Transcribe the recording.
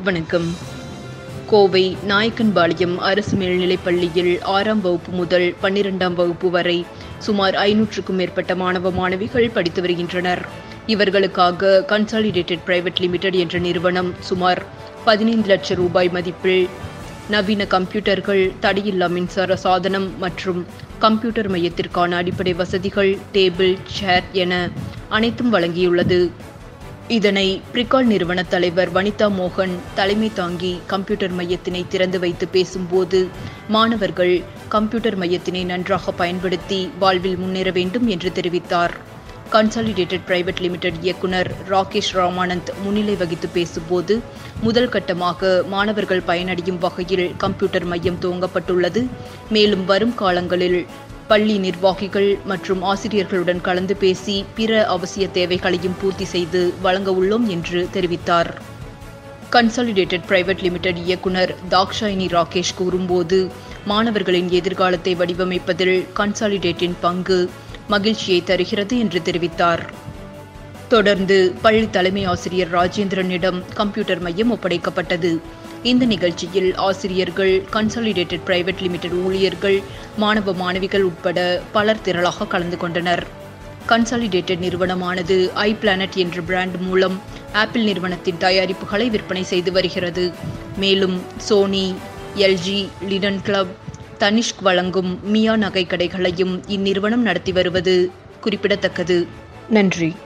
வணக்கம் கோவை நாயக்கன்பாளையம் அரசு மேல்நிலைப் பள்ளியில் ஆறாம் வகுப்பு முதல் பன்னிரெண்டாம் வகுப்பு வரை சுமார் ஐநூற்றுக்கும் மேற்பட்ட மாணவ மாணவிகள் படித்து வருகின்றனர் இவர்களுக்காக கன்சாலிடேட்டட் பிரைவேட் லிமிடெட் என்ற நிறுவனம் சுமார் பதினைந்து லட்சம் ரூபாய் மதிப்பில் நவீன கம்ப்யூட்டர்கள் தடையில்லா மின்சார சாதனம் மற்றும் கம்ப்யூட்டர் மையத்திற்கான அடிப்படை வசதிகள் டேபிள் சேர் என அனைத்தும் வழங்கியுள்ளது இதனை பிரிகால் நிறுவன தலைவர் வனிதா மோகன் தலைமை தாங்கி கம்ப்யூட்டர் மையத்தினை திறந்து வைத்து பேசும்போது மாணவர்கள் கம்ப்யூட்டர் மையத்தினை நன்றாக பயன்படுத்தி வாழ்வில் முன்னேற வேண்டும் என்று தெரிவித்தார் கன்சாலிடேட்டட் பிரைவேட் லிமிடெட் இயக்குனர் ராகேஷ் ராமானந்த் முன்னிலை வகித்து பேசும்போது முதல் கட்டமாக மாணவர்கள் பயனடையும் வகையில் கம்ப்யூட்டர் மையம் துவங்கப்பட்டுள்ளது மேலும் வரும் காலங்களில் பள்ளி நிர்வாகிகள் மற்றும் ஆசிரியர்களுடன் கலந்து பேசி பிற அவசிய தேவைகளையும் பூர்த்தி செய்து வழங்க உள்ளோம் என்று தெரிவித்தார் கன்சாலிடேட்டட் பிரைவேட் லிமிடெட் இயக்குனர் தாக்ஷாயினி ராகேஷ் கூறும்போது மாணவர்களின் எதிர்காலத்தை வடிவமைப்பதில் கன்சாலிடேட்டின் பங்கு மகிழ்ச்சியை தருகிறது என்று தெரிவித்தார் தொடர்ந்து பள்ளி தலைமை ஆசிரியர் ராஜேந்திரனிடம் கம்ப்யூட்டர் மையம் ஒப்படைக்கப்பட்டது இந்த நிகழ்ச்சியில் ஆசிரியர்கள் கன்சாலிடேட்டட் பிரைவேட் லிமிடெட் ஊழியர்கள் மாணவ மாணவிகள் உட்பட பலர் திரளாக கலந்து கொண்டனர் கன்சாலிடேட்டட் நிறுவனமானது ஐ பிளானட் என்ற பிராண்ட் மூலம் ஆப்பிள் நிறுவனத்தின் தயாரிப்புகளை விற்பனை செய்து வருகிறது மேலும் சோனி எல்ஜி லிடன் கிளப் தனிஷ்க் வழங்கும் மியா நகை கடைகளையும் இந்நிறுவனம் நடத்தி வருவது குறிப்பிடத்தக்கது நன்றி